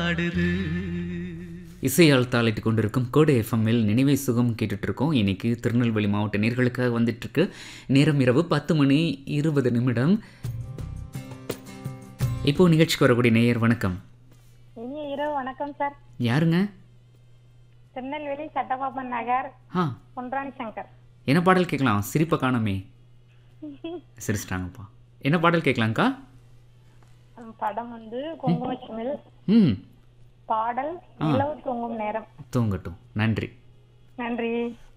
பாடுது இசையால் தாளிட்டு கொண்டிருக்கும் கோடை எஃப்எம்மில் நினைவை சுகம் கேட்டுட்டு இருக்கோம் இன்னைக்கு திருநெல்வேலி மாவட்ட நேர்களுக்காக வந்துட்டு இருக்கு நேரம் இரவு பத்து மணி இருபது நிமிடம் இப்போ நிகழ்ச்சிக்கு வரக்கூடிய நேயர் வணக்கம் இனிய இரவு வணக்கம் சார் யாருங்க திருநெல்வேலி சட்டபாபன் நகர் ஆ பொன்ராணி சங்கர் என்ன பாடல் கேட்கலாம் சிரிப்பை காணமே சிரிச்சிட்டாங்கப்பா என்ன பாடல் கேட்கலாங்க்கா உம், படம் வந்து குங்குமச்சிமில் ம் பாடல் நிலவு தூங்கும் நேரம் தூங்கட்டும் நன்றி நன்றி